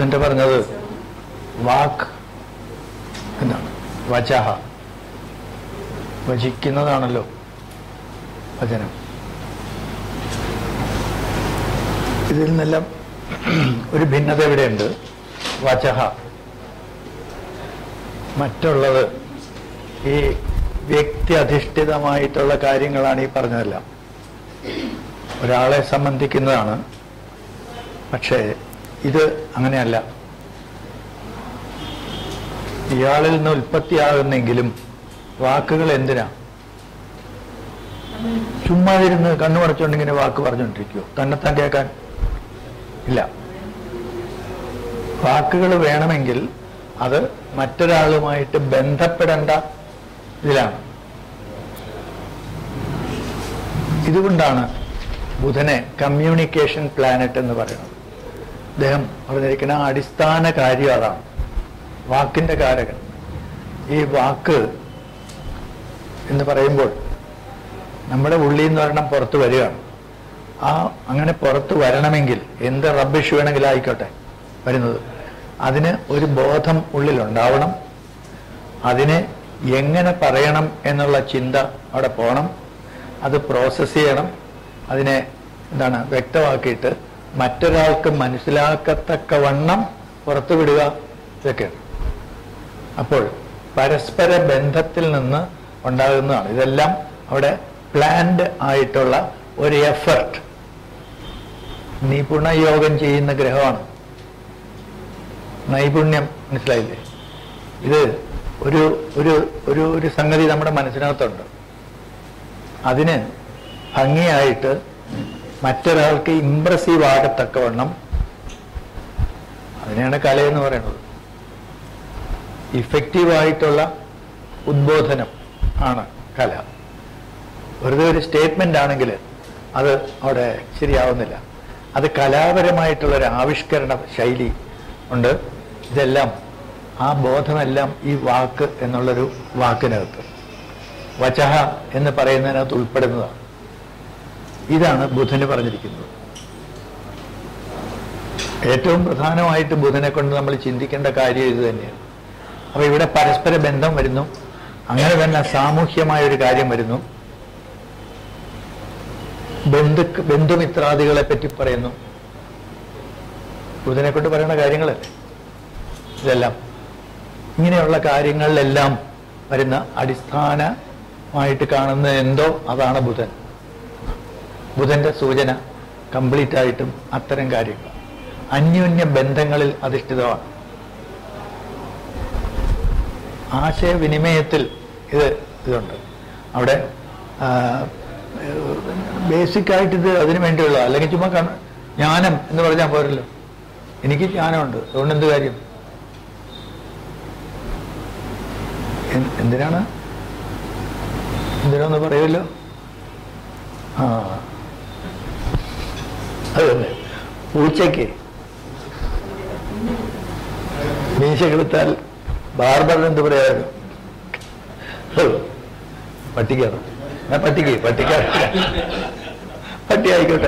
ബുധന്റെ പറഞ്ഞത് വാക്ക് എന്നാണ് വചഹ വചിക്കുന്നതാണല്ലോ വചനം ഇതിൽ നിന്നെല്ലാം ഒരു ഭിന്നത ഇവിടെയുണ്ട് വചഹ മറ്റുള്ളത് ഈ വ്യക്തി അധിഷ്ഠിതമായിട്ടുള്ള കാര്യങ്ങളാണ് ഈ പറഞ്ഞതെല്ലാം ഒരാളെ സംബന്ധിക്കുന്നതാണ് പക്ഷേ ഇത് അങ്ങനെയല്ല ഇയാളിൽ നിന്ന് ഉൽപ്പത്തിയാകുന്നെങ്കിലും വാക്കുകൾ എന്തിനാ ചുമ്മാ ഇരുന്ന് കണ്ണുമടച്ചുകൊണ്ട് ഇങ്ങനെ വാക്ക് പറഞ്ഞുകൊണ്ടിരിക്കുമോ തന്നെത്താൻ കേൾക്കാൻ ഇല്ല വാക്കുകൾ വേണമെങ്കിൽ അത് മറ്റൊരാളുമായിട്ട് ബന്ധപ്പെടേണ്ട ഇതിലാണ് ഇതുകൊണ്ടാണ് ബുധനെ കമ്മ്യൂണിക്കേഷൻ പ്ലാനറ്റ് എന്ന് പറയുന്നത് അദ്ദേഹം പറഞ്ഞിരിക്കുന്ന അടിസ്ഥാന കാര്യം അതാണ് വാക്കിന്റെ കാരകൻ ഈ വാക്ക് എന്ന് പറയുമ്പോൾ നമ്മുടെ ഉള്ളിൽ നിന്ന് ഒരെണ്ണം പുറത്ത് വരികയാണ് ആ അങ്ങനെ പുറത്ത് വരണമെങ്കിൽ എന്ത് റബ്ബിഷ് വേണമെങ്കിലും ആയിക്കോട്ടെ വരുന്നത് അതിന് ഒരു ബോധം ഉള്ളിലുണ്ടാവണം അതിനെ എങ്ങനെ പറയണം എന്നുള്ള ചിന്ത അവിടെ പോകണം അത് പ്രോസസ്സ് ചെയ്യണം അതിനെ എന്താണ് വ്യക്തമാക്കിയിട്ട് മറ്റൊരാൾക്ക് മനസ്സിലാക്കത്തക്കവണ്ണം പുറത്തു വിടുക ഇതൊക്കെയാണ് അപ്പോൾ പരസ്പര ബന്ധത്തിൽ നിന്ന് ഉണ്ടാകുന്നതാണ് ഇതെല്ലാം അവിടെ പ്ലാൻഡ് ആയിട്ടുള്ള ഒരു എഫർട്ട് നിപുണയോഗം ചെയ്യുന്ന ഗ്രഹമാണ് നൈപുണ്യം മനസ്സിലായില്ലേ ഇത് ഒരു ഒരു ഒരു ഒരു സംഗതി നമ്മുടെ മനസ്സിനകത്തുണ്ട് അതിന് ഭംഗിയായിട്ട് മറ്റൊരാൾക്ക് ഇമ്പ്രസീവ് ആകത്തക്കവണ്ണം അതിനെയാണ് കലയെന്ന് പറയുന്നത് ഇഫക്റ്റീവായിട്ടുള്ള ഉദ്ബോധനം ആണ് കല വെറുതെ ഒരു സ്റ്റേറ്റ്മെന്റ് ആണെങ്കിൽ അത് അവിടെ ശരിയാവുന്നില്ല അത് കലാപരമായിട്ടുള്ള ഒരു ആവിഷ്കരണ ശൈലി ഉണ്ട് ഇതെല്ലാം ആ ബോധമെല്ലാം ഈ വാക്ക് എന്നുള്ളൊരു വാക്കിനകത്ത് വചഹ എന്ന് പറയുന്നതിനകത്ത് ഉൾപ്പെടുന്നതാണ് ഇതാണ് ബുധന് പറഞ്ഞിരിക്കുന്നത് ഏറ്റവും പ്രധാനമായിട്ട് ബുധനെ കൊണ്ട് നമ്മൾ ചിന്തിക്കേണ്ട കാര്യം ഇത് തന്നെയാണ് അപ്പൊ ഇവിടെ പരസ്പര ബന്ധം വരുന്നു അങ്ങനെ തന്നെ സാമൂഹ്യമായ ഒരു കാര്യം വരുന്നു ബന്ധു ബന്ധുമിത്രാദികളെ പറ്റി പറയുന്നു ബുധനെ കൊണ്ട് പറയുന്ന കാര്യങ്ങളല്ലേ ഇതെല്ലാം ഇങ്ങനെയുള്ള കാര്യങ്ങളിലെല്ലാം വരുന്ന അടിസ്ഥാനമായിട്ട് കാണുന്ന എന്തോ അതാണ് ബുധൻ ബുധന്റെ സൂചന കംപ്ലീറ്റ് ആയിട്ടും അത്തരം കാര്യങ്ങൾ അന്യോന്യ ബന്ധങ്ങളിൽ അധിഷ്ഠിതമാണ് ആശയവിനിമയത്തിൽ ഇത് ഇതുണ്ട് അവിടെ ബേസിക് ആയിട്ട് ഇത് അതിനു വേണ്ടിയുള്ള അല്ലെങ്കിൽ ചുമ്മാ കണ്ണ് ജ്ഞാനം എന്ന് പറഞ്ഞാൽ പോരല്ലോ എനിക്ക് ജ്ഞാനമുണ്ട് അതുകൊണ്ട് എന്ത് കാര്യം എൻ- എന്തിനാണ് എന്തിനാന്ന് പറയുമല്ലോ ആ അത് തന്നെ പൂച്ചയ്ക്ക് മീശ കെടുത്താൽ ബാർബറിന് എന്ത് പറയാറ് പട്ടിക്കാണ് ഞാൻ പട്ടിക്ക് പട്ടിക്ക പട്ടി ആയിക്കോട്ടെ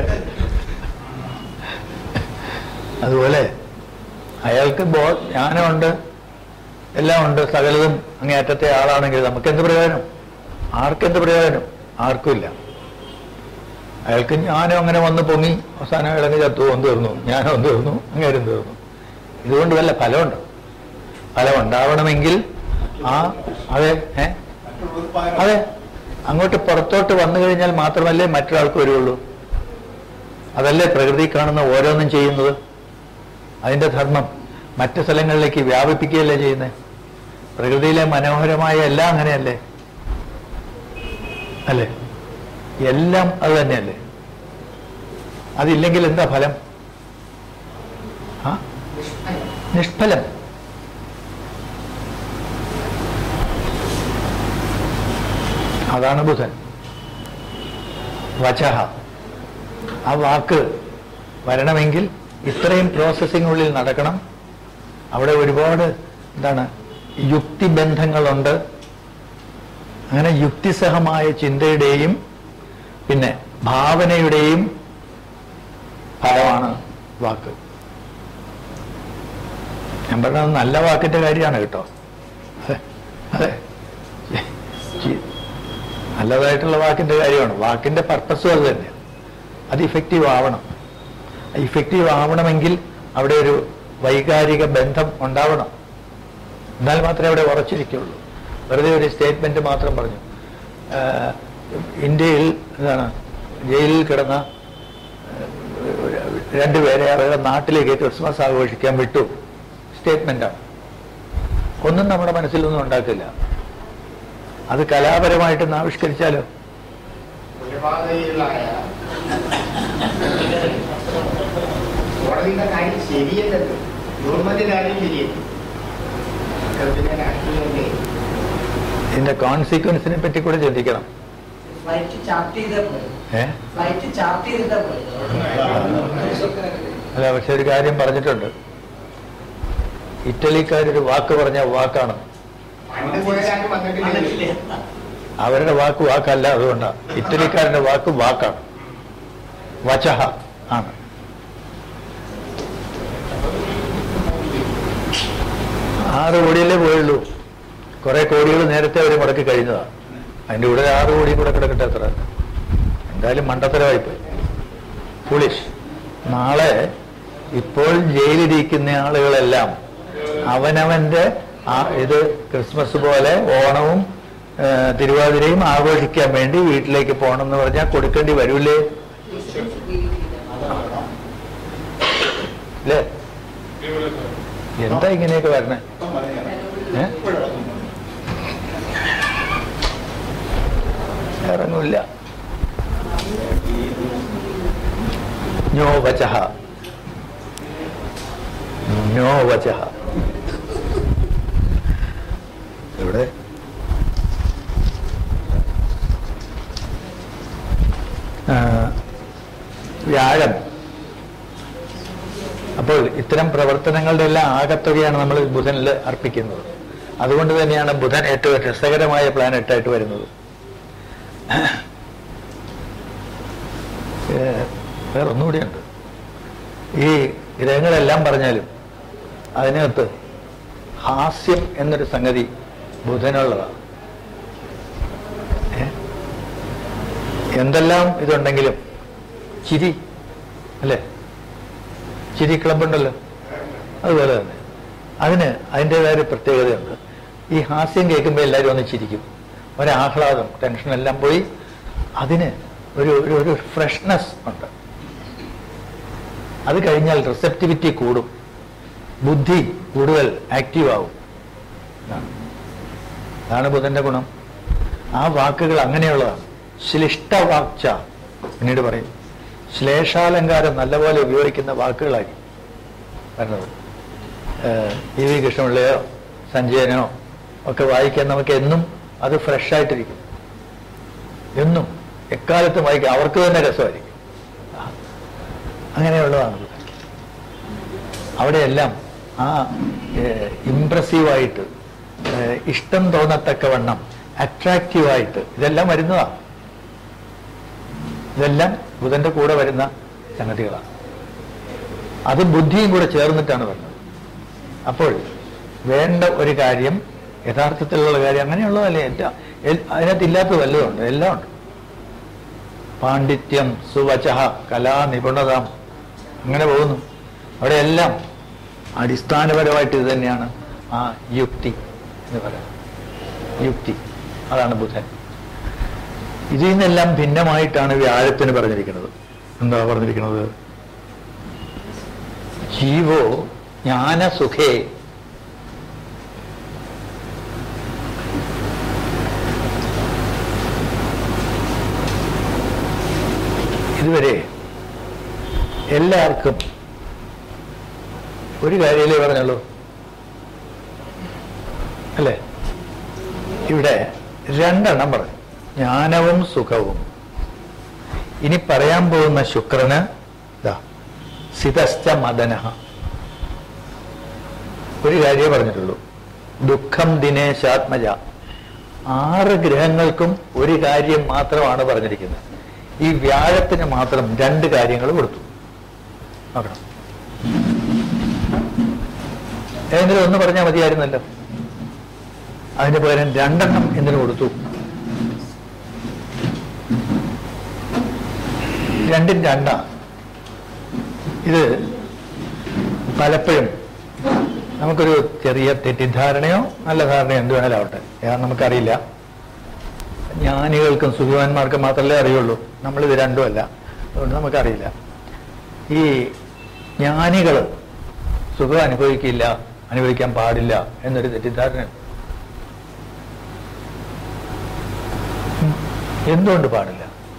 അതുപോലെ അയാൾക്ക് ബോ ജ്ഞാനമുണ്ട് എല്ലാം ഉണ്ട് സകലതും അങ്ങേയറ്റത്തെ ആളാണെങ്കിൽ നമുക്കെന്ത് പ്രയോജനം ആർക്കെന്ത് പ്രയോജനം ആർക്കുമില്ല അയാൾക്ക് ഞാനും അങ്ങനെ വന്ന് പൊങ്ങി അവസാനം അയാളങ്ങ് ചത്തു ഒന്ന് തീർന്നു ഞാനും ഒന്ന് തീർന്നു അങ്ങേരും തീർന്നു ഇതുകൊണ്ട് വല്ല ഫലമുണ്ട് ഫലം ഉണ്ടാവണമെങ്കിൽ ആ അതെ ഏ അതെ അങ്ങോട്ട് പുറത്തോട്ട് വന്നു കഴിഞ്ഞാൽ മാത്രമല്ലേ മറ്റൊരാൾക്ക് വരുള്ളൂ അതല്ലേ പ്രകൃതി കാണുന്ന ഓരോന്നും ചെയ്യുന്നത് അതിന്റെ ധർമ്മം മറ്റ് സ്ഥലങ്ങളിലേക്ക് വ്യാപിപ്പിക്കുകയല്ലേ ചെയ്യുന്നത് പ്രകൃതിയിലെ മനോഹരമായ എല്ലാം അങ്ങനെയല്ലേ അല്ലേ എല്ലാം അത് തന്നെയല്ലേ അതില്ലെങ്കിൽ എന്താ ഫലം ആ നിഷ്ഫലം അതാണ് ബുധൻ വചഹ ആ വാക്ക് വരണമെങ്കിൽ ഇത്രയും പ്രോസസ്സിംഗുള്ളിൽ നടക്കണം അവിടെ ഒരുപാട് എന്താണ് യുക്തിബന്ധങ്ങളുണ്ട് അങ്ങനെ യുക്തിസഹമായ ചിന്തയുടെയും പിന്നെ ഭാവനയുടെയും ഫലമാണ് വാക്ക് ഞാൻ പറഞ്ഞത് നല്ല വാക്കിന്റെ കാര്യമാണ് കേട്ടോ അതെ അതെ ചി- നല്ലതായിട്ടുള്ള വാക്കിന്റെ കാര്യമാണ് വാക്കിന്റെ പർപ്പസും അത് തന്നെ അത് ഇഫക്റ്റീവ് ആവണം ഇഫക്റ്റീവ് ആവണമെങ്കിൽ അവിടെ ഒരു വൈകാരിക ബന്ധം ഉണ്ടാവണം എന്നാൽ മാത്രമേ അവിടെ ഉറച്ചിരിക്കുള്ളൂ വെറുതെ ഒരു സ്റ്റേറ്റ്മെന്റ് മാത്രം പറഞ്ഞു ആഹ് ഇന്ത്യയിൽ എന്താണ് ജയിലിൽ കിടന്ന ആഹ് രണ്ടുപേരെ അവരുടെ നാട്ടിലേക്ക് ക്രിസ്മസ് ആഘോഷിക്കാൻ വിട്ടു സ്റ്റേറ്റ്മെന്റാണ് ഒന്നും നമ്മുടെ മനസ്സിലൊന്നും ഉണ്ടാക്കില്ല അത് കലാപരമായിട്ടൊന്ന് ആവിഷ്കരിച്ചാലോ കൊലപാതകികളായ കോടതിയുടെ കാര്യം ശരിയല്ലല്ലോ ഗവൺമെന്റ് കാര്യം ശരിയല്ല പിന്നെ രാഷ്ട്രീയമല്ലേ ഇതിന്റെ കോൺസിക്വൻസിനെ പറ്റി കൂടെ ചിന്തിക്കണം ഫ്ലൈറ്റ് ചാർട്ട് ചെയ്താൽ പോയി ഏ ഫ്ലൈറ്റ് ചാർട്ട് ചെയ്തിട്ടാ പോയി അല്ല പക്ഷെ ഒരു കാര്യം പറഞ്ഞിട്ടുണ്ട് ഇറ്റലിക്കാരൊരു വാക്ക് പറഞ്ഞ വാക്കാണ് പണ്ട് പോയാലും വന്നിട്ടില്ല വന്നിട്ടില്ല. അവരുടെ വാക്ക് വാക്കല്ല അതുകൊണ്ടാണ് ഇറ്റലിക്കാരന്റെ വാക്ക് വാക്കാണ് വചഹ ആണ് ആറ് കോടിയല്ലേ പോയുള്ളൂ കുറെ കോടികൾ നേരത്തെ അവർ മുടക്കി കഴിഞ്ഞതാണ് അതിന്റെ കൂടെ ആറ് കോടി കൂടെ കിടക്കട്ടെ എത്ര എന്തായാലും മണ്ടത്തരമായിപ്പോയി ഫുളിഷ് നാളെ ഇപ്പോൾ ജയിലിരിക്കുന്ന ആളുകളെല്ലാം അവനവന്റെ ആ ഇത് ക്രിസ്മസ് പോലെ ഓണവും ആ, തിരുവാതിരയും ആഘോഷിക്കാൻ വേണ്ടി വീട്ടിലേക്ക് പോകണം എന്ന് പറഞ്ഞാൽ കൊടുക്കേണ്ടി വരൂലേ അല്ലേ എന്താ ഇങ്ങനെയൊക്കെ വരണേ ഏ? ഇറങ്ങൂല്ല ഞോ വചഹ ഞോ വചഹ ഇവിടെ ആ, വ്യാഴം അപ്പോൾ ഇത്തരം പ്രവർത്തനങ്ങളുടെ എല്ലാം ആകത്തുകയാണ് നമ്മൾ ബുധനിൽ അർപ്പിക്കുന്നത് അതുകൊണ്ട് തന്നെയാണ് ബുധൻ ഏറ്റവും രസകരമായ പ്ലാനറ്റ് ആയിട്ട് വരുന്നത് ഏ, വേറെ ഒന്നുകൂടിയുണ്ട് ഈ ഗ്രഹങ്ങളെല്ലാം പറഞ്ഞാലും അതിനകത്ത് ഹാസ്യം എന്നൊരു സംഗതി ബുധനുള്ളതാണ് ഏ? എന്തെല്ലാം ഇതുണ്ടെങ്കിലും ചിരി അല്ലേ ചിരി ക്ലബുണ്ടല്ലോ അതുപോലെ തന്നെ അതിന് അതിൻ്റെതായ ഒരു പ്രത്യേകതയുണ്ട് ഈ ഹാസ്യം കേൾക്കുമ്പോൾ എല്ലാവരും ഒന്ന് ചിരിക്കും ഒരാഹ്ലാദം ടെൻഷൻ എല്ലാം പോയി അതിന് ഒരു ഒരു ഒരു ഫ്രഷ്നെസ് ഉണ്ട് അത് കഴിഞ്ഞാൽ റിസെപ്റ്റിവിറ്റി കൂടും ബുദ്ധി കൂടുതൽ ആക്റ്റീവ് ആവും ഇതാണ്. അതാണ് ബുധന്റെ ഗുണം ആ വാക്കുകൾ അങ്ങനെയുള്ളതാണ് ശ്ലിഷ്ടവാക്ച പിന്നീട് പറയും ശ്ലേഷാലങ്കാരം നല്ലപോലെ ഉപയോഗിക്കുന്ന വാക്കുകളായി വരുന്നത് ഏഹ് ഇ വി കൃഷ്ണപിള്ളയോ സഞ്ജയനോ ഒക്കെ വായിക്കാൻ നമുക്ക് എന്നും അത് ഫ്രഷ് ആയിട്ടിരിക്കും എന്നും എക്കാലത്തും വായിക്കാം അവർക്ക് തന്നെ രസമായിരിക്കും ആ, അങ്ങനെയുള്ളതാണ് ഇത്. അവിടെയെല്ലാം ആ ഇംപ്രസീവായിട്ട് ഇഷ്ടം തോന്നത്തക്കവണ്ണം അട്രാക്റ്റീവായിട്ട് ഇതെല്ലാം വരുന്നതാണ് ഇതെല്ലാം ബുധന്റെ കൂടെ വരുന്ന സംഗതികളാണ് അത് ബുദ്ധിയും കൂടെ ചേർന്നിട്ടാണ് വരുന്നത് അപ്പോൾ വേണ്ട ഒരു കാര്യം യഥാർത്ഥത്തിലുള്ള കാര്യം അങ്ങനെയുള്ളതല്ലേ എല്ലാം എൽ- അതിനകത്ത് ഇല്ലാത്ത വല്ലതും ഉണ്ട് എല്ലാം ഉണ്ട് പാണ്ഡിത്യം സുവചഹ കലാ നിപുണത അങ്ങനെ പോകുന്നു അവിടെ എല്ലാം അടിസ്ഥാനപരമായിട്ട് ഇത് തന്നെയാണ് ആ യുക്തി എന്ന് പറയുന്നത് യുക്തി അതാണ് ബുധൻ ഇതിൽ നിന്നെല്ലാം ഭിന്നമായിട്ടാണ് വ്യാഴത്തിന് പറഞ്ഞിരിക്കുന്നത് എന്താ പറഞ്ഞിരിക്കുന്നത് ജീവോ ജ്ഞാനസുഖേ ഇതുവരെ എല്ലാവർക്കും ഒരു കാര്യമല്ലേ പറഞ്ഞുള്ളൂ അല്ലേ ഇവിടെ രണ്ടെണ്ണം പറഞ്ഞു ജ്ഞാനവും സുഖവും ഇനി പറയാൻ പോകുന്ന ശുക്രന് ഇതാ സിതസ്ഥ മദനഹ ഒരു കാര്യമേ പറഞ്ഞിട്ടുള്ളൂ ദുഃഖം ദിനേശാത്മജ ആറ് ഗ്രഹങ്ങൾക്കും ഒരു കാര്യം മാത്രമാണ് പറഞ്ഞിരിക്കുന്നത് ഈ വ്യാഴത്തിന് മാത്രം രണ്ട് കാര്യങ്ങൾ കൊടുത്തു നോക്കണം ഏതെങ്കിലും ഒന്ന് പറഞ്ഞാൽ മതിയായിരുന്നല്ലോ അതിന് പകരം രണ്ടെണ്ണം എന്തിനു കൊടുത്തു രണ്ടും രണ്ടാ ഇത് പലപ്പോഴും നമുക്കൊരു ചെറിയ തെറ്റിദ്ധാരണയോ നല്ല ധാരണയോ എന്ത് വേണേലും ആവട്ടെ ഏതാ നമുക്കറിയില്ല ജ്ഞാനികൾക്കും സുഖവാന്മാർക്കും മാത്രമല്ലേ അറിയുള്ളൂ നമ്മളിത് രണ്ടുമല്ല അതുകൊണ്ട് നമുക്കറിയില്ല ഈ ജ്ഞാനികൾ സുഖം അനുഭവിക്കില്ല അനുഭവിക്കാൻ പാടില്ല എന്നൊരു തെറ്റിദ്ധാരണ എന്തുകൊണ്ട് പാടില്ല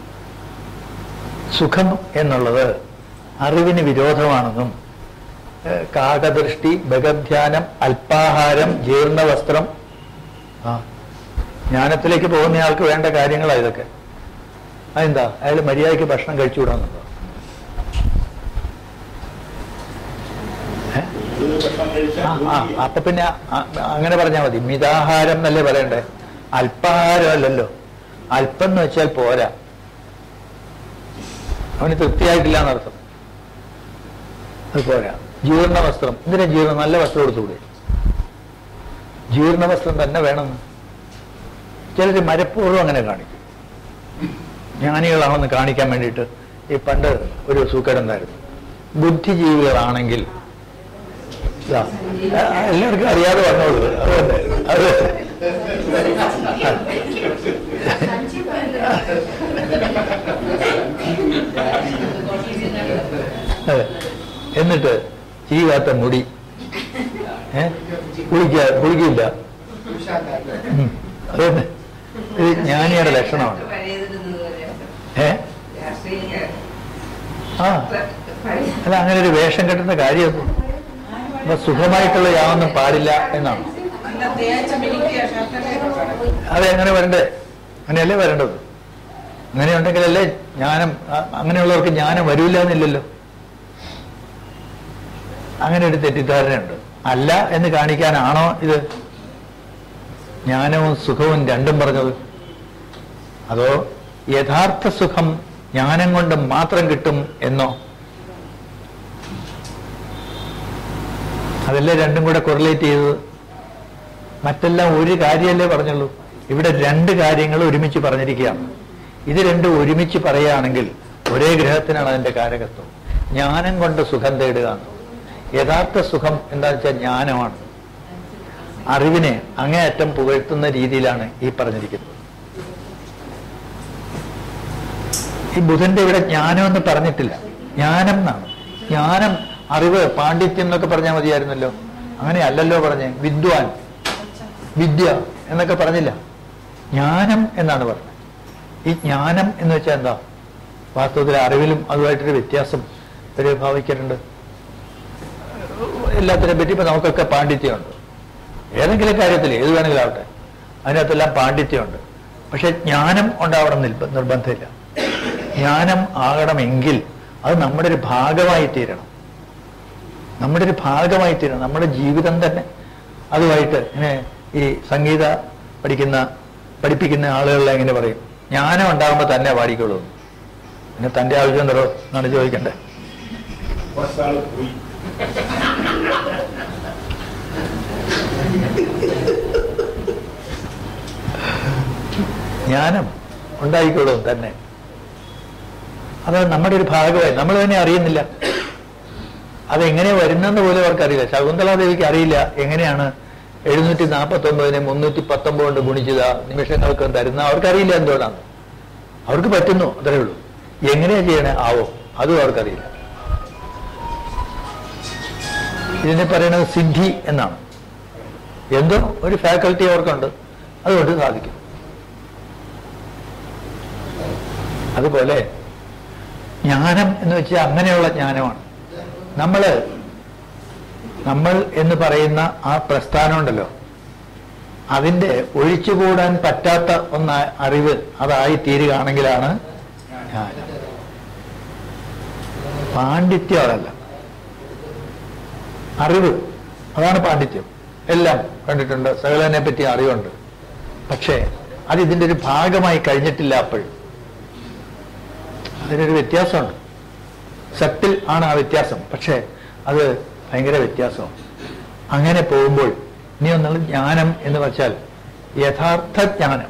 സുഖം എന്നുള്ളത് അറിവിന് വിരോധമാണെന്നും ഏഹ് കാകദൃഷ്ടി ഭഗധ്യാനം അല്പാഹാരം ജീർണവസ്ത്രം ആ ജ്ഞാനത്തിലേക്ക് പോകുന്നയാൾക്ക് വേണ്ട കാര്യങ്ങളാണ് ഇതൊക്കെ അതെന്താ അയാൾ മര്യാദയ്ക്ക് ഭക്ഷണം കഴിച്ചുകൂടാന്നുണ്ടോ ഏഹ് ആ, ആ, അപ്പൊ പിന്നെ ആ- അങ്ങനെ പറഞ്ഞാൽ മതി മിതാഹാരം എന്നല്ലേ പറയണ്ടേ അല്പാഹാരം അല്ലല്ലോ അല്പം എന്ന് വെച്ചാൽ പോരാ അവന് തൃപ്തിയായിട്ടില്ല എന്നർത്ഥം അത് പോരാ ജീർണ വസ്ത്രം എന്തിനാ ജീർണ നല്ല വസ്ത്രം കൊടുത്തുകൂടെ ജീർണ വസ്ത്രം തന്നെ വേണമെന്ന് ചിലർ മരപ്പോഴും അങ്ങനെ കാണിക്കും ജ്ഞാനികളാണെന്ന് കാണിക്കാൻ വേണ്ടിയിട്ട് ഈ പണ്ട് ഒരു സൂക്കേടുണ്ടായിരുന്നു ബുദ്ധിജീവികളാണെങ്കിൽ ഇതാ, ആ, എല്ലാവർക്കും അറിയാതെ വന്നോളൂ അതുകൊണ്ട് അത് അതെ. എന്നിട്ട് ചീകാത്ത മുടി ഏ കുളിക്ക കുളിക്കില്ല ഉം. അതുകൊണ്ട് ഇത് ജ്ഞാനിയുടെ ലക്ഷണമാണ് ഏ ആ അല്ല അങ്ങനെ ഒരു വേഷം കെട്ടുന്ന കാര്യം അപ്പൊ സുഖമായിട്ടുള്ള യാതൊന്നും പാടില്ല എന്നാണ് അതെ അങ്ങനെ വരണ്ടേ അങ്ങനെയല്ലേ വരേണ്ടത് അങ്ങനെ ഉണ്ടെങ്കിലല്ലേ ജ്ഞാനം അ- അങ്ങനെയുള്ളവർക്ക് ജ്ഞാനം വരൂല എന്നില്ലല്ലോ അങ്ങനെ ഒരു തെറ്റിദ്ധാരണയുണ്ട് അല്ല എന്ന് കാണിക്കാനാണോ ഇത് ജ്ഞാനവും സുഖവും രണ്ടും പറഞ്ഞത് അതോ യഥാർത്ഥ സുഖം ജ്ഞാനം കൊണ്ട് മാത്രം കിട്ടും എന്നോ അതല്ലേ രണ്ടും കൂടെ കൊറിലേറ്റ് ചെയ്തത് മറ്റെല്ലാം ഒരു കാര്യമല്ലേ പറഞ്ഞുള്ളൂ ഇവിടെ രണ്ട് കാര്യങ്ങൾ ഒരുമിച്ച് പറഞ്ഞിരിക്കുകയാണ് ഇത് രണ്ടും ഒരുമിച്ച് പറയുകയാണെങ്കിൽ ഒരേ ഗ്രഹത്തിനാണ് അതിന്റെ കാരകത്വം ജ്ഞാനം കൊണ്ട് സുഖം തേടുക എന്ന്. യഥാർത്ഥ സുഖം എന്താണെന്ന് വെച്ചാൽ ജ്ഞാനമാണ് അറിവിനെ അങ്ങേയറ്റം പുകഴ്ത്തുന്ന രീതിയിലാണ് ഈ പറഞ്ഞിരിക്കുന്നത് ഈ ബുധന്റെ ഇവിടെ ജ്ഞാനം എന്ന് പറഞ്ഞിട്ടില്ല ജ്ഞാനം എന്നാണ് ജ്ഞാനം അറിവ് പാണ്ഡിത്യം എന്നൊക്കെ പറഞ്ഞാൽ മതിയായിരുന്നല്ലോ അങ്ങനെ അല്ലല്ലോ പറഞ്ഞേ വിദ്വാൻ വിദ്യ എന്നൊക്കെ പറഞ്ഞില്ല ജ്ഞാനം എന്നാണ് പറഞ്ഞത് ഈ ജ്ഞാനം എന്ന് വെച്ചാൽ എന്താ വാസ്തവത്തിൽ അറിവിലും അതുമായിട്ടൊരു വ്യത്യാസം ഒരു ഭാവിക്കാറുണ്ട് എല്ലാത്തിനെ പറ്റി ഇപ്പൊ നമുക്കൊക്കെ പാണ്ഡിത്യമുണ്ട് ഏതെങ്കിലും കാര്യത്തിൽ ഏത് വേണമെങ്കിലും ആവട്ടെ അതിനകത്തെല്ലാം പാണ്ഡിത്യമുണ്ട് പക്ഷെ ജ്ഞാനം ഉണ്ടാവണം നിർബ- നിർബന്ധമില്ല ജ്ഞാനം ആകണമെങ്കിൽ അത് നമ്മുടെ ഒരു ഭാഗമായി തീരണം നമ്മുടെ ഒരു ഭാഗമായി തീരണം നമ്മുടെ ജീവിതം തന്നെ അതുമായിട്ട് ഇങ്ങനെ ഈ സംഗീത പഠിക്കുന്ന പഠിപ്പിക്കുന്ന ആളുകളെ എങ്ങനെ പറയും ജ്ഞാനം ഉണ്ടാകുമ്പോൾ തന്നെ പാടിക്കോളൂ എന്ന്. പിന്നെ തന്റെ ആവശ്യം എന്തോ എന്നാണ് ചോദിക്കണ്ടേ കുറച്ചാള് പോയി ജ്ഞാനം ഉണ്ടായിക്കോളും തന്നെ അത് നമ്മുടെ ഒരു ഭാഗമായി നമ്മൾ തന്നെ അറിയുന്നില്ല അതെങ്ങനെ വരുന്നെന്ന് പോലും അവർക്കറിയില്ല ശകുന്തളാദേവിക്ക് അറിയില്ല എങ്ങനെയാണ് എഴുന്നൂറ്റി നാൽപ്പത്തി ഒമ്പതിനെ മുന്നൂറ്റി പത്തൊമ്പത് കൊണ്ട് ഗുണിച്ചത് നിമിഷങ്ങൾക്ക് തരുന്ന അവർക്കറിയില്ല എന്തുകൊണ്ടാണ് അവർക്ക് പറ്റുന്നു അത്രേ ഉള്ളൂ എങ്ങനെയാ ചെയ്യണേ ആവോ അതും അവർക്കറിയില്ല ഇതിനെ പറയുന്നത് സിദ്ധി എന്നാണ് എന്തോ ഒരു ഫാക്കൽറ്റി അവർക്കുണ്ട് അതുകൊണ്ട് സാധിക്കും അതുപോലെ ജ്ഞാനം എന്ന് വെച്ചാൽ അങ്ങനെയുള്ള ജ്ഞാനമാണ് നമ്മള് നമ്മൾ എന്ന് പറയുന്ന ആ പ്രസ്ഥാനം ഉണ്ടല്ലോ അതിന്റെ ഒഴിച്ചുകൂടാൻ പറ്റാത്ത ഒന്ന് അറിവ് അതായി തീരുകയാണെങ്കിലാണ് ജ്ഞാനം പാണ്ഡിത്യം അതല്ല അറിവ് അതാണ് പാണ്ഡിത്യം എല്ലാം കണ്ടിട്ടുണ്ട് സകലനെ പറ്റി അറിവുണ്ട് പക്ഷേ അത് ഇതിന്റെ ഒരു ഭാഗമായി കഴിഞ്ഞിട്ടില്ല അപ്പോഴും അതിനൊരു വ്യത്യാസമുണ്ട് സത്തിൽ ആണ് ആ വ്യത്യാസം പക്ഷേ അത് ഭയങ്കര വ്യത്യാസമാണ് അങ്ങനെ പോകുമ്പോൾ ഇനി ഒന്നുള്ള ജ്ഞാനം എന്ന് വെച്ചാൽ യഥാർത്ഥ ജ്ഞാനം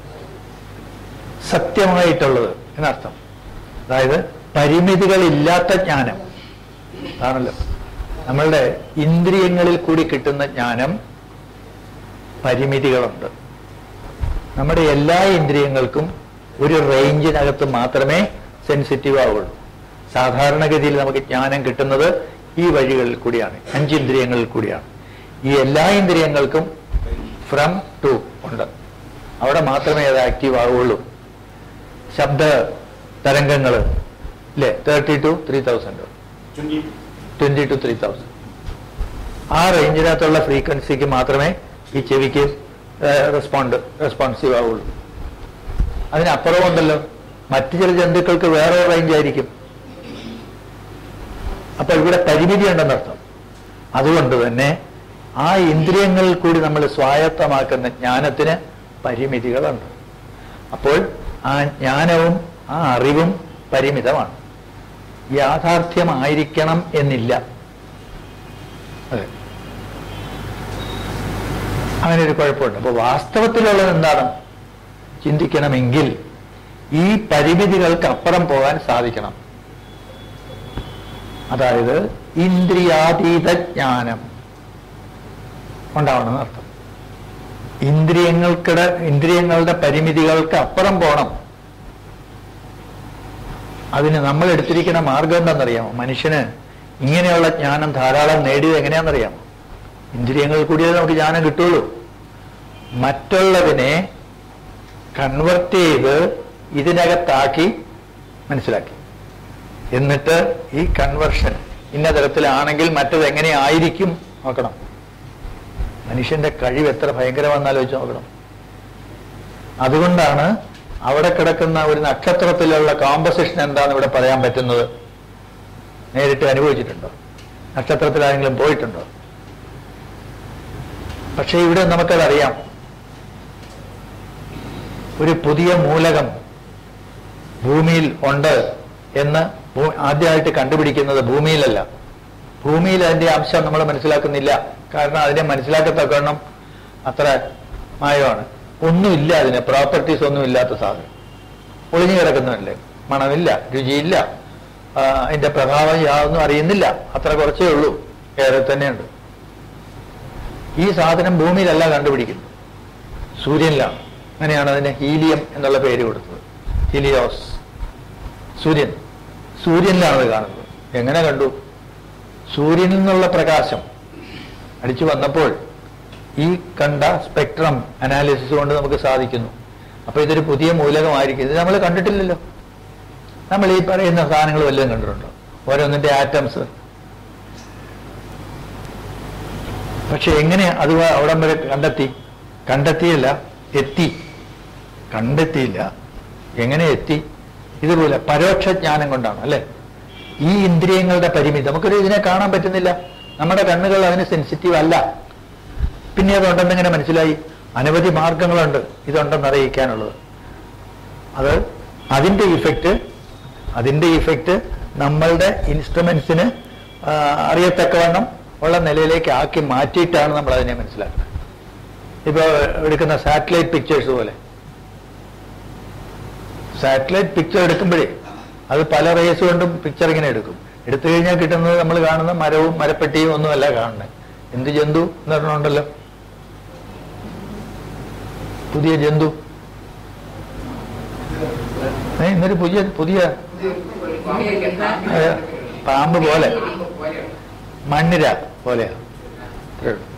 സത്യമായിട്ടുള്ളത് എന്നർത്ഥം അതായത് പരിമിതികളില്ലാത്ത ജ്ഞാനം അതാണല്ലോ നമ്മളുടെ ഇന്ദ്രിയങ്ങളിൽ കൂടി കിട്ടുന്ന ജ്ഞാനം പരിമിതികളുണ്ട് നമ്മുടെ എല്ലാ ഇന്ദ്രിയങ്ങൾക്കും ഒരു റേഞ്ചിനകത്ത് മാത്രമേ സെൻസിറ്റീവ് ആവുള്ളൂ സാധാരണഗതിയിൽ നമുക്ക് ജ്ഞാനം കിട്ടുന്നത് ഈ വഴികളിൽ കൂടിയാണ് അഞ്ചിന്ദ്രിയങ്ങളിൽ കൂടിയാണ് ഈ എല്ലാ ഇന്ദ്രിയങ്ങൾക്കും ഫ്രം ടു ഉണ്ട് അവിടെ മാത്രമേ അത് ആക്റ്റീവ് ആവുകയുള്ളൂ ശബ്ദ തരംഗങ്ങൾ ഇല്ലേ thirty two three thousand twenty twenty two three thousand ആ റേഞ്ചിനകത്തുള്ള ഫ്രീക്വൻസിക്ക് മാത്രമേ ഈ ചെവിക്ക് റെസ്പോണ്ട് റെസ്പോൺസീവ് ആവുള്ളൂ അതിനപ്പുറം ഉണ്ടല്ലോ മറ്റു ചില ജന്തുക്കൾക്ക് വേറെ റേഞ്ച് ആയിരിക്കും അപ്പൊ ഇവിടെ പരിമിതി ഉണ്ടെന്നർത്ഥം അതുകൊണ്ട് തന്നെ ആ ഇന്ദ്രിയങ്ങളിൽ കൂടി നമ്മൾ സ്വായത്തമാക്കുന്ന ജ്ഞാനത്തിന് പരിമിതികളുണ്ട് അപ്പോൾ ആ ജ്ഞാനവും ആ അറിവും പരിമിതമാണ് യാഥാർത്ഥ്യമായിരിക്കണം എന്നില്ല അതെ അങ്ങനെ ഒരു കുഴപ്പമുണ്ട് അപ്പോൾ വാസ്തവത്തിലുള്ളത് എന്താണ് ചിന്തിക്കണമെങ്കിൽ ഈ പരിമിതികൾക്ക് അപ്പുറം പോകാൻ സാധിക്കണം അതായത് ഇന്ദ്രിയാതീത ജ്ഞാനം ഉണ്ടാവണം എന്നർത്ഥം ഇന്ദ്രിയങ്ങൾക്കിടെ ഇന്ദ്രിയങ്ങളുടെ പരിമിതികൾക്ക് അപ്പുറം പോകണം അതിന് നമ്മൾ എടുത്തിരിക്കുന്ന മാർഗം എന്താണെന്നറിയാമോ മനുഷ്യന് ഇങ്ങനെയുള്ള ജ്ഞാനം ധാരാളം നേടിയത് എങ്ങനെയാണെന്നറിയാമോ ഇന്ദ്രിയങ്ങളിൽ കൂടിയേ നമുക്ക് ജ്ഞാനം കിട്ടുള്ളൂ മറ്റുള്ളതിനെ കൺവെർട്ട് ചെയ്ത് ഇതിനകത്താക്കി മനസ്സിലാക്കി എന്നിട്ട് ഈ കൺവെർഷൻ ഇന്ന തരത്തിലാണെങ്കിൽ മറ്റത് എങ്ങനെയായിരിക്കും നോക്കണം മനുഷ്യന്റെ കഴിവ് എത്ര ഭയങ്കരമാണെന്ന് ആലോചിച്ച് നോക്കണം അതുകൊണ്ടാണ് അവിടെ കിടക്കുന്ന ഒരു നക്ഷത്രത്തിലുള്ള കോമ്പസിഷൻ എന്താണെന്ന് ഇവിടെ പറയാൻ പറ്റുന്നത് നേരിട്ട് അനുഭവിച്ചിട്ടുണ്ടോ നക്ഷത്രത്തിൽ ആരെങ്കിലും പോയിട്ടുണ്ടോ പക്ഷേ ഇവിടെ നമുക്കതറിയാം ഒരു പുതിയ മൂലകം ഭൂമിയിൽ ഉണ്ട് എന്ന് ഭൂ- ആദ്യമായിട്ട് കണ്ടുപിടിക്കുന്നത് ഭൂമിയിലല്ല ഭൂമിയിൽ അതിന്റെ അംശം നമ്മൾ മനസ്സിലാക്കുന്നില്ല കാരണം അതിനെ മനസ്സിലാക്കത്തക്കണം അത്ര മായമാണ് ഒന്നുമില്ല അതിന് പ്രോപ്പർട്ടീസ് ഒന്നും ഇല്ലാത്ത സാധനം ഒളിഞ്ഞു കിടക്കുന്നതല്ലേ മണമില്ല രുചിയില്ല ആ, അതിന്റെ പ്രഭാവം യാതൊന്നും അറിയുന്നില്ല അത്ര കുറച്ചേ ഉള്ളൂ ഏറെ തന്നെയുണ്ട് ഈ സാധനം ഭൂമിയിലല്ല കണ്ടുപിടിക്കുന്നത് സൂര്യനിലാണ് അങ്ങനെയാണ് അതിന് ഹീലിയം എന്നുള്ള പേര് കൊടുത്തത് ഹീലിയോസ് സൂര്യൻ സൂര്യനിലാണ് അത് കാണുന്നത് എങ്ങനെ കണ്ടു സൂര്യനിൽ നിന്നുള്ള പ്രകാശം അടിച്ചു വന്നപ്പോൾ ഈ കണ്ട സ്പെക്ട്രം അനാലിസിസ് കൊണ്ട് നമുക്ക് സാധിക്കുന്നു അപ്പൊ ഇതൊരു പുതിയ മൂലകമായിരിക്കും ഇത് നമ്മൾ കണ്ടിട്ടില്ലല്ലോ നമ്മൾ ഈ പറയുന്ന സാധനങ്ങൾ വല്ലതും കണ്ടിട്ടുണ്ടോ ഓരോന്നിന്റെ ആറ്റംസ് പക്ഷെ എങ്ങനെ അത് അവിടം വരെ കണ്ടെത്തി കണ്ടെത്തിയില്ല എത്തി കണ്ടെത്തിയില്ല എങ്ങനെ എത്തി ഇതുപോലെ പരോക്ഷ ജ്ഞാനം കൊണ്ടാണ് അല്ലെ ഈ ഇന്ദ്രിയങ്ങളുടെ പരിമിതി നമുക്കൊരു ഇതിനെ കാണാൻ പറ്റുന്നില്ല നമ്മുടെ കണ്ണുകൾ അതിന് സെൻസിറ്റീവ് അല്ല പിന്നെ അതുണ്ടെന്ന് എങ്ങനെ മനസ്സിലായി അനവധി മാർഗങ്ങളുണ്ട് ഇതുണ്ടെന്ന് അറിയിക്കാനുള്ളത് അത് അതിന്റെ ഇഫക്റ്റ് അതിന്റെ ഇഫക്റ്റ് നമ്മളുടെ ഇൻസ്ട്രുമെന്റ്സിന് അറിയത്തക്കവണ്ണം ഉള്ള നിലയിലേക്ക് ആക്കി മാറ്റിയിട്ടാണ് നമ്മൾ അതിനെ മനസ്സിലാക്കുന്നത് ഇപ്പോൾ എടുക്കുന്ന സാറ്റലൈറ്റ് പിക്ചേഴ്സ് പോലെ സാറ്റലൈറ്റ് പിക്ചർ എടുക്കുമ്പോഴേ അത് പല റേസ് കൊണ്ടും പിക്ചർ ഇങ്ങനെ എടുക്കും എടുത്തു കഴിഞ്ഞാൽ കിട്ടുന്നത് നമ്മൾ കാണുന്ന മരവും മരപ്പെട്ടിയും ഒന്നുമല്ല കാണുന്നത് എന്ത് ജന്തു എന്ന് പറഞ്ഞുണ്ടല്ലോ പുതിയ ജന്തു ഏ, ഇന്നൊരു പുതിയ പുതിയ ഏ, പാമ്പ് പോലെ മണ്ണിര പോലെയാ ഇത്രേ ഉള്ളൂ.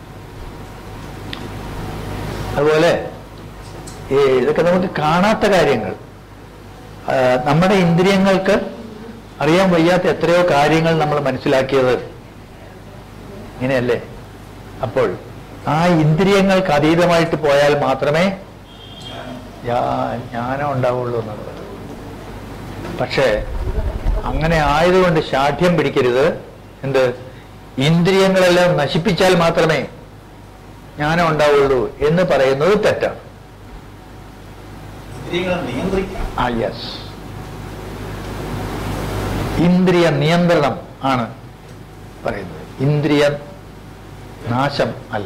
അതുപോലെ ഈ ഇതൊക്കെ നമുക്ക് കാണാത്ത കാര്യങ്ങൾ ആ, നമ്മുടെ ഇന്ദ്രിയങ്ങൾക്ക് അറിയാൻ വയ്യാത്ത എത്രയോ കാര്യങ്ങൾ നമ്മൾ മനസ്സിലാക്കിയത് ഇങ്ങനെയല്ലേ അപ്പോൾ ആ ഇന്ദ്രിയങ്ങൾക്ക് അതീതമായിട്ട് പോയാൽ മാത്രമേ ജ്ഞാ- ജ്ഞാനം ഉണ്ടാവുള്ളൂ എന്നുള്ളത് പക്ഷേ അങ്ങനെ ആയതുകൊണ്ട് ശാഠ്യം പിടിക്കരുത് എന്ത് ഇന്ദ്രിയങ്ങളെല്ലാം നശിപ്പിച്ചാൽ മാത്രമേ ജ്ഞാനം ഉണ്ടാവുള്ളൂ എന്ന് പറയുന്നത് തെറ്റാണ് ഇന്ദ്രിയങ്ങളെ നിയന്ത്രിക്കാം ആ യെസ് ഇന്ദ്രിയ നിയന്ത്രണം ആണ് പറയുന്നത് ഇന്ദ്രിയ നാശം അല്ല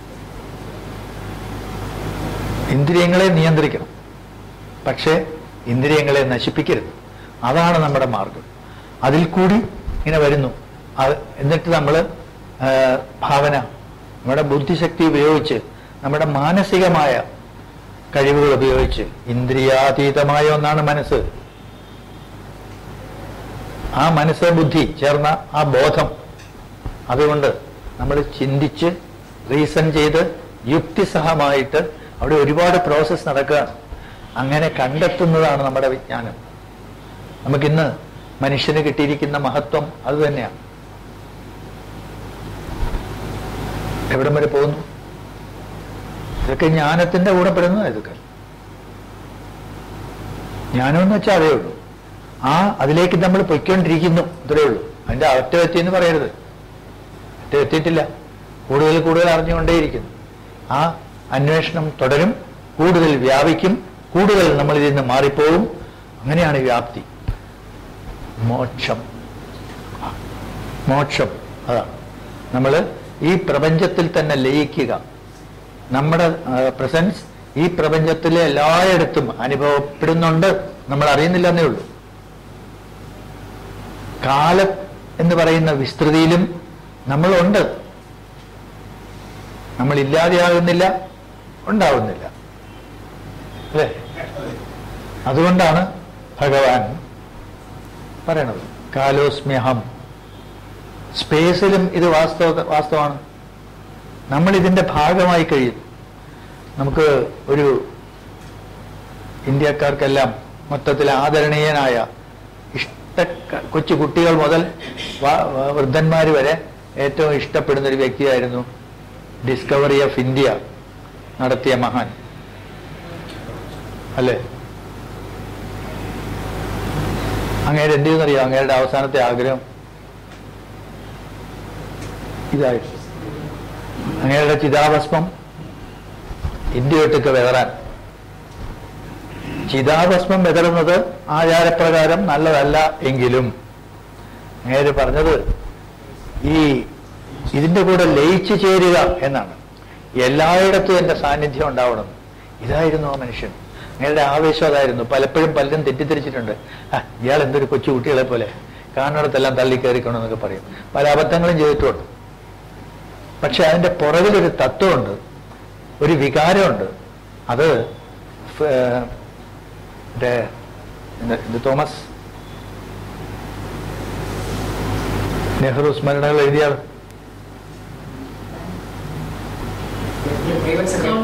ഇന്ദ്രിയങ്ങളെ നിയന്ത്രിക്കണം പക്ഷേ ഇന്ദ്രിയങ്ങളെ നശിപ്പിക്കരുത് അതാണ് നമ്മുടെ മാർഗം അതിൽ കൂടി ഇങ്ങനെ വരുന്നു അത് എന്നിട്ട് നമ്മൾ ഭാവന നമ്മുടെ ബുദ്ധിശക്തി ഉപയോഗിച്ച് നമ്മുടെ മാനസികമായ കഴിവുകൾ ഉപയോഗിച്ച് ഇന്ദ്രിയാതീതമായ ഒന്നാണ് മനസ്സ് ആ മനസ്സ് ബുദ്ധി ചേർന്ന ആ ബോധം അതുകൊണ്ട് നമ്മൾ ചിന്തിച്ച് റീസൺ ചെയ്ത് യുക്തിസഹമായിട്ട് അവിടെ ഒരുപാട് പ്രോസസ്സ് നടക്കുകയാണ് അങ്ങനെ കണ്ടെത്തുന്നതാണ് നമ്മുടെ വിജ്ഞാനം നമുക്കിന്ന് മനുഷ്യന് കിട്ടിയിരിക്കുന്ന മഹത്വം അത് തന്നെയാണ് എവിടം വരെ പോകുന്നു ഇതൊക്കെ ജ്ഞാനത്തിന്റെ കൂടെ പെടുന്നതാണ് ഇതൊക്കെ ജ്ഞാനം എന്ന് വെച്ചാൽ അതേ ഉള്ളൂ ആ അതിലേക്ക് നമ്മൾ പൊയ്ക്കൊണ്ടിരിക്കുന്നു ഇത്രയേ ഉള്ളൂ അതിന്റെ അറ്റം എത്തി എന്ന് പറയരുത് അറ്റം എത്തിയിട്ടില്ല കൂടുതൽ കൂടുതൽ അറിഞ്ഞുകൊണ്ടേയിരിക്കുന്നു ആ അന്വേഷണം തുടരും കൂടുതൽ വ്യാപിക്കും കൂടുതൽ നമ്മൾ ഇതിൽ നിന്ന് മാറിപ്പോകും അങ്ങനെയാണ് വ്യാപ്തി മോക്ഷം മോക്ഷം അതാണ് നമ്മൾ ഈ പ്രപഞ്ചത്തിൽ തന്നെ ലയിക്കുക നമ്മുടെ പ്രസൻസ് ഈ പ്രപഞ്ചത്തിലെ എല്ലായിടത്തും അനുഭവപ്പെടുന്നുണ്ട് നമ്മൾ അറിയുന്നില്ലെന്നേ ഉള്ളൂ കാലം എന്ന് പറയുന്ന വിസ്തൃതിയിലും നമ്മളുണ്ട് നമ്മൾ ഇല്ലാതെയാകുന്നില്ല ഉണ്ടാവുന്നില്ല അല്ലേ അതുകൊണ്ടാണ് ഭഗവാൻ പറയണത് കാലോസ്മ്യഹം സ്പേസിലും ഇത് വാസ്തവ വാസ്തവമാണ് നമ്മൾ ഇതിന്റെ ഭാഗമായി കഴിയുന്നു നമുക്ക് ഒരു ഇന്ത്യക്കാർക്കെല്ലാം മൊത്തത്തിൽ ആദരണീയനായ ഇഷ്ട കൊച്ചു കുട്ടികൾ മുതൽ വ- വ- വൃദ്ധന്മാർ വരെ ഏറ്റവും ഇഷ്ടപ്പെടുന്ന ഒരു വ്യക്തിയായിരുന്നു ഡിസ്കവറി ഓഫ് ഇന്ത്യ നടത്തിയ മഹാൻ അല്ലേ അങ്ങയുടെ എന്ത് ചെയ്യുന്നറിയോ അങ്ങയുടെ അവസാനത്തെ ആഗ്രഹം ഇതായിരുന്നു അങ്ങയുടെ ചിതാഭസ്മം ഇന്ത്യ വിട്ടൊക്കെ വിതറാൻ ചിതാഭസ്മം വിതറുന്നത് ആചാരപ്രകാരം നല്ലതല്ല എങ്കിലും അങ്ങേര് പറഞ്ഞത് ഈ ഇതിന്റെ കൂടെ ലയിച്ചു ചേരുക എന്നാണ് എല്ലായിടത്തും എന്റെ സാന്നിധ്യം ഉണ്ടാവണം ഇതായിരുന്നു ആ മനുഷ്യൻ അങ്ങയുടെ ആവേശം അതായിരുന്നു പലപ്പോഴും പലരും തെറ്റിദ്ധരിച്ചിട്ടുണ്ട് "ആ, ഇയാൾ എന്തൊരു കൊച്ചു കുട്ടികളെ പോലെ കാണുന്നിടത്തെല്ലാം തള്ളിക്കയറിക്കണമെന്നൊക്കെ പറയും പല അബദ്ധങ്ങളും ചെയ്തിട്ടുണ്ട് പക്ഷെ അതിന്റെ പുറകിലൊരു തത്വമുണ്ട് ഒരു വികാരമുണ്ട് അത് ഫ്- ഏർ മറ്റേ എന്ത്- ഇത് തോമസ് നെഹ്റു സ്മരണകൾ എഴുതിയ ആൾ പ്രൈവറ്റ് സെക്രട്ടറി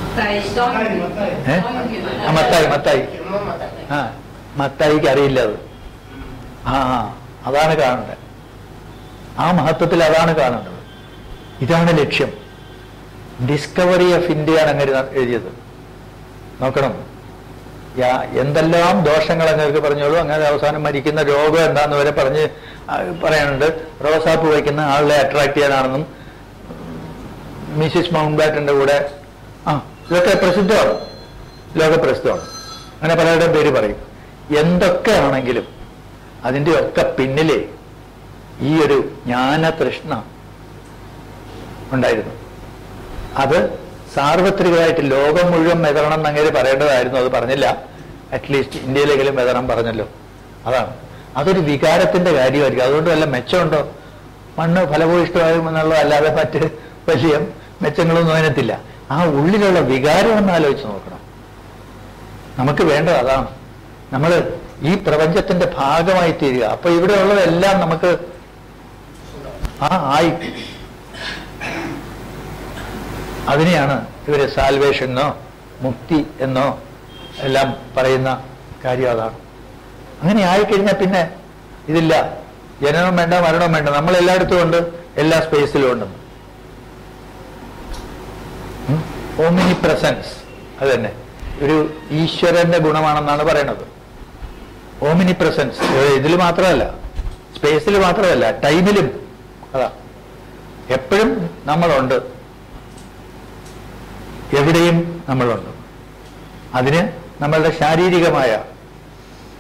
ഏ ആ മത്തായി മത്തായി ആ മത്തായിക്ക് അറിയില്ല അത് ആ ആ, അതാണ് കാണേണ്ടത് ആ മഹത്വത്തിൽ അതാണ് കാണേണ്ടത് ഇതാണ് ലക്ഷ്യം ഡിസ്കവറി ഓഫ് ഇന്ത്യയാണ് അങ്ങനെ എഴുതിയത് നോക്കണം യാ- എന്തെല്ലാം ദോഷങ്ങൾ അങ്ങേക്ക് പറഞ്ഞോളൂ അങ്ങനെ അവസാനം മരിക്കുന്ന രോഗം എന്താന്ന് വരെ പറഞ്ഞ് ആ, പറയാനുണ്ട് റോസാപ്പ് വയ്ക്കുന്ന ആളെ അട്രാക്ട് ചെയ്യാനാണെന്നും മിസ്സിസ് മൗണ്ട് ബാറ്റന്റെ കൂടെ ആ ഇതൊക്കെ പ്രസിദ്ധമാണ് ലോകപ്രസിദ്ധമാണ് അങ്ങനെ പലരുടെയും പേര് പറയും എന്തൊക്കെ ആണെങ്കിലും അതിൻ്റെ ഒക്കെ പിന്നിലെ ഈ ഒരു ജ്ഞാനതൃഷ്ണ ഉണ്ടായിരുന്നു അത് സാർവത്രികമായിട്ട് ലോകം മുഴുവൻ മെതറണം എന്നങ്ങനെ പറയേണ്ടതായിരുന്നു അത് പറഞ്ഞില്ല അറ്റ്ലീസ്റ്റ് ഇന്ത്യയിലെങ്കിലും മെതറണം പറഞ്ഞല്ലോ അതാണ് അതൊരു വികാരത്തിന്റെ കാര്യമായിരിക്കും അതുകൊണ്ട് വല്ല മെച്ചമുണ്ടോ മണ്ണ് ഫലഭൂയിഷ്ടമായും എന്നുള്ളത് അല്ലാതെ മറ്റ് വലിയ മെച്ചങ്ങളൊന്നും അതിനകത്തില്ല ആ ഉള്ളിലുള്ള വികാരം ഒന്ന് ആലോചിച്ച് നോക്കണം നമുക്ക് വേണ്ടത് അതാണ് നമ്മൾ ഈ പ്രപഞ്ചത്തിന്റെ ഭാഗമായി തീരുക അപ്പൊ ഇവിടെ ഉള്ളതെല്ലാം നമുക്ക് ആ ആയി അതിനെയാണ് ഇവര് സാൽവേഷൻ എന്നോ മുക്തി എന്നോ എല്ലാം പറയുന്ന കാര്യം അതാണ് അങ്ങനെ ആയിക്കഴിഞ്ഞാൽ പിന്നെ ഇതില്ല ജനനം വേണ്ട മരണം വേണ്ട നമ്മൾ എല്ലായിടത്തും ഉണ്ട് എല്ലാ സ്പേസിലും ഉണ്ട് ഓമിനി പ്രസൻസ് അത് തന്നെ ഒരു ഈശ്വരന്റെ ഗുണമാണെന്നാണ് പറയണത് ഓമിനി പ്രസൻസ് ഇതിൽ മാത്രമല്ല സ്പേസിൽ മാത്രമല്ല ടൈമിലും അതാ എപ്പോഴും നമ്മളുണ്ട് എവിടെയും നമ്മളുണ്ട് അതിന് നമ്മളുടെ ശാരീരികമായ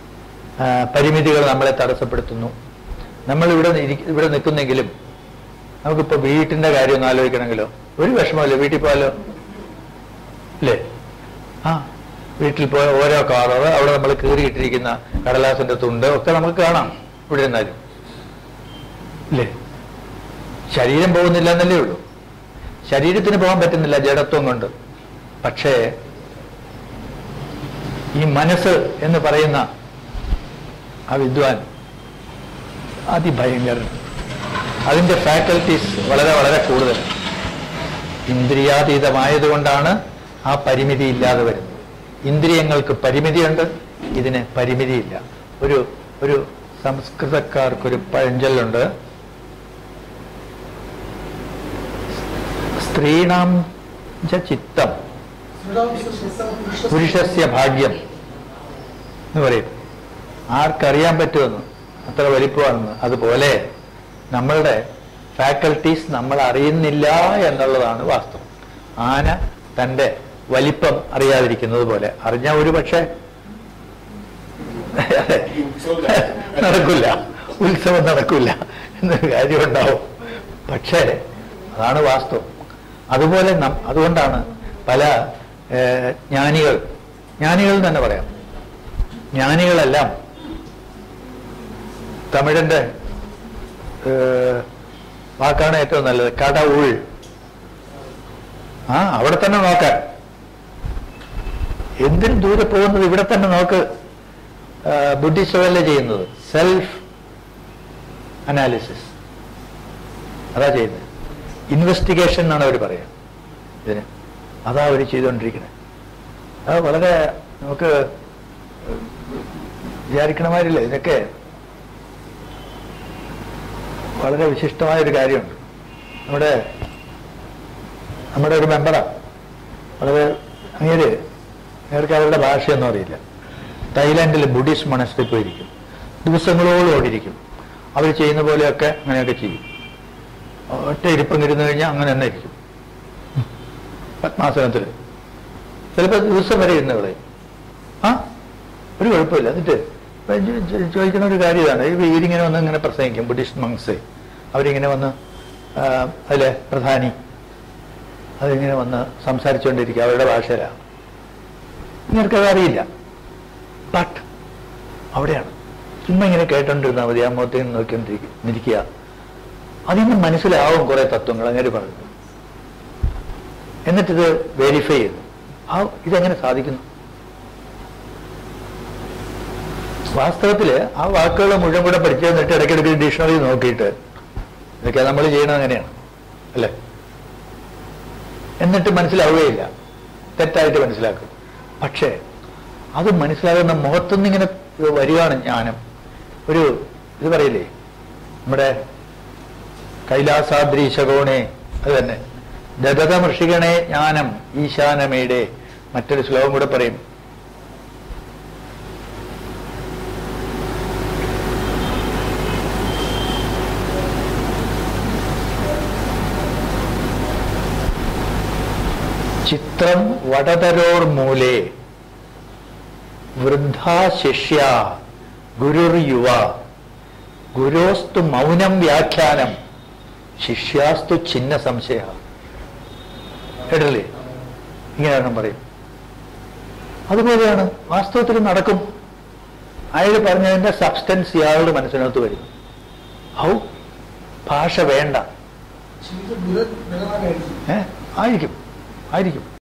ആ, പരിമിതികൾ നമ്മളെ തടസ്സപ്പെടുത്തുന്നു നമ്മൾ ഇവിടെ ഇരി- ഇവിടെ നിൽക്കുന്നെങ്കിലും നമുക്കിപ്പോ വീട്ടിന്റെ കാര്യം ഒന്ന് ആലോചിക്കണമെങ്കിലോ ഒരു വിഷമമില്ല വീട്ടിൽ പോയാലോ അല്ലേ ആ വീട്ടിൽ പോയ ഓരോ കളർ അവിടെ നമ്മൾ കീറിയിട്ടിരിക്കുന്ന കടലാസിന്റെ തുണ്ട് ഒക്കെ നമുക്ക് കാണാം ഇവിടെ ഇരുന്നാലും അല്ലേ ശരീരം പോകുന്നില്ല എന്നല്ലേ ഉള്ളൂ ശരീരത്തിന് പോകാൻ പറ്റുന്നില്ല ജഡത്വം കൊണ്ട് പക്ഷേ ഈ മനസ്സ് എന്ന് പറയുന്ന ആ വിദ്വാൻ അതിഭയങ്കരൻ അതിന്റെ ഫാക്കൽറ്റീസ് വളരെ വളരെ കൂടുതൽ ഇന്ദ്രിയാതീതമായതുകൊണ്ടാണ് ആ പരിമിതി ഇല്ലാതെ വരുന്നത് ഇന്ദ്രിയങ്ങൾക്ക് പരിമിതിയുണ്ട് ഇതിന് പരിമിതിയില്ല ഒരു ഒരു സംസ്കൃതക്കാർക്കൊരു പഴഞ്ചൊല്ലുണ്ട് സ്ത്രീണാം ച ചിത്തം പുരുഷസ്യ ഭാഗ്യം എന്ന് പറയും ആർക്കറിയാൻ പറ്റുമെന്ന് അത്ര വലിപ്പമാണെന്ന് അതുപോലെ നമ്മളുടെ ഫാക്കൽറ്റീസ് നമ്മൾ അറിയുന്നില്ല എന്നുള്ളതാണ് വാസ്തവം ആന തന്റെ വലിപ്പം അറിയാതിരിക്കുന്നത് പോലെ അറിഞ്ഞ ഒരു പക്ഷേ ഈ ഉത്സവം നടക്കില്ല ഉത്സവം നടക്കില്ല എന്നൊരു കാര്യം ഉണ്ടാവും പക്ഷേ അതാണ് വാസ്തവം അതുപോലെ നം- അതുകൊണ്ടാണ് പല ഏഹ്, ജ്ഞാനികൾ ജ്ഞാനികൾ എന്ന് തന്നെ പറയാം ജ്ഞാനികളെല്ലാം തമിഴിന്റെ ഏഹ്, വാക്കാണ് ഏറ്റവും നല്ലത് കടവുൾ ആ അവിടെ തന്നെ നോക്കാൻ എന്തിനു ദൂരെ പോകുന്നത് ഇവിടെ തന്നെ നോക്ക് ബുദ്ധിസ്റ്റമല്ലേ ചെയ്യുന്നത് സെൽഫ് അനാലിസിസ് അതാ ചെയ്യുന്നത് ഇൻവെസ്റ്റിഗേഷൻ എന്നാണ് അവർ പറയുക ഇതിന് അതാ അവർ ചെയ്തുകൊണ്ടിരിക്കുന്നത് അത് വളരെ നമുക്ക് വിചാരിക്കണമാരില്ല ഇതിനൊക്കെ വളരെ വിശിഷ്ടമായ ഒരു കാര്യമുണ്ട് നമ്മുടെ നമ്മുടെ ഒരു മെമ്പറാണ് വളരെ അങ്ങേര് അങ്ങേർക്ക് അവരുടെ ഭാഷയൊന്നും അറിയില്ല തായ്ലാൻഡിൽ ബുദ്ധിസ്റ്റ് മണസ്റ്റിൽ പോയിരിക്കും ദിവസങ്ങളോളം ഓടിയിരിക്കും അവർ ചെയ്യുന്ന പോലെയൊക്കെ അങ്ങനെയൊക്കെ ചെയ്യും ഒറ്റ ഇരിപ്പം ഇരുന്ന് കഴിഞ്ഞാൽ അങ്ങനെ തന്നെ ഇരിക്കും പത്മാസനത്തിൽ ചിലപ്പോൾ ദിവസം വരെ ഇരുന്ന് കളയും ആ ഒരു കുഴപ്പമില്ല എന്നിട്ട് ഇപ്പൊ ചോ- ചോ- ചോദിക്കുന്ന ഒരു കാര്യം ഇതാണ് ഈ വീരിങ്ങനെ വന്ന് ഇങ്ങനെ പ്രസംഗിക്കും ബുദ്ധിസ്റ്റ് മങ്സ് അവരിങ്ങനെ വന്ന് ആ, അതിലെ പ്രധാനി അതിങ്ങനെ വന്ന് സംസാരിച്ചുകൊണ്ടിരിക്കുക അവരുടെ ഭാഷയിലാണ് ഇങ്ങനൊക്കെ അറിയില്ല ബട്ട് അവിടെയാണ് ചുമ്മാ ഇങ്ങനെ കേട്ടോണ്ടിരുന്നാൽ മതി ആ മുഖത്തേക്ക് നോക്കിക്കൊണ്ടിരിക്കുക അതിൽ നിന്ന് മനസ്സിലാവും കുറെ തത്വങ്ങൾ അങ്ങനെ പറഞ്ഞു എന്നിട്ടിത് വെരിഫൈ ചെയ്തു ആ ഇതെങ്ങനെ സാധിക്കുന്നു വാസ്തവത്തില് ആ വാക്കുകൾ മുഴുവൻ കൂടെ പഠിച്ചു തന്നിട്ട് ഇടയ്ക്കിടയ്ക്ക് ഡിക്ഷണറി നോക്കിയിട്ട് ഇതൊക്കെ നമ്മൾ ചെയ്യണത് അങ്ങനെയാണ് അല്ലേ എന്നിട്ട് മനസ്സിലാവുകയില്ല തെറ്റായിട്ട് മനസ്സിലാക്കും പക്ഷേ അത് മനസ്സിലാകുന്ന മുഖത്തുനിന്ന് ഇങ്ങനെ വരികയാണ് ജ്ഞാനം ഒരു ഇത് പറയില്ലേ നമ്മുടെ കൈലാസാദ്രീശകോണേ അത് തന്നെ ദദത മൃഷികണേ ജ്ഞാനം ഈശാനമേടെ മറ്റൊരു ശ്ലോകം കൂടെ പറയും ചിത്രം വടതരോർ മൂലേ വൃദ്ധാ ശിഷ്യ ഗുരുർ യുവ ഗുരോസ്തു മൗനം വ്യാഖ്യാനം ശിഷ്യാസ്തു ചിഹ്ന സംശയ കേട്ടില്ലേ ഇങ്ങനെയാണ് പറയും അതുപോലെയാണ് വാസ്തവത്തിൽ നടക്കും അയാൾ പറഞ്ഞതിന്റെ സബ്സ്റ്റൻസ് ഇയാളുടെ മനസ്സിനകത്ത് വരും ഔ ഭാഷ വേണ്ട ശരിക്കും ഗുരു ഭഗവാനായിരിക്കും ഏ ആയിരിക്കും ആയിരിക്കും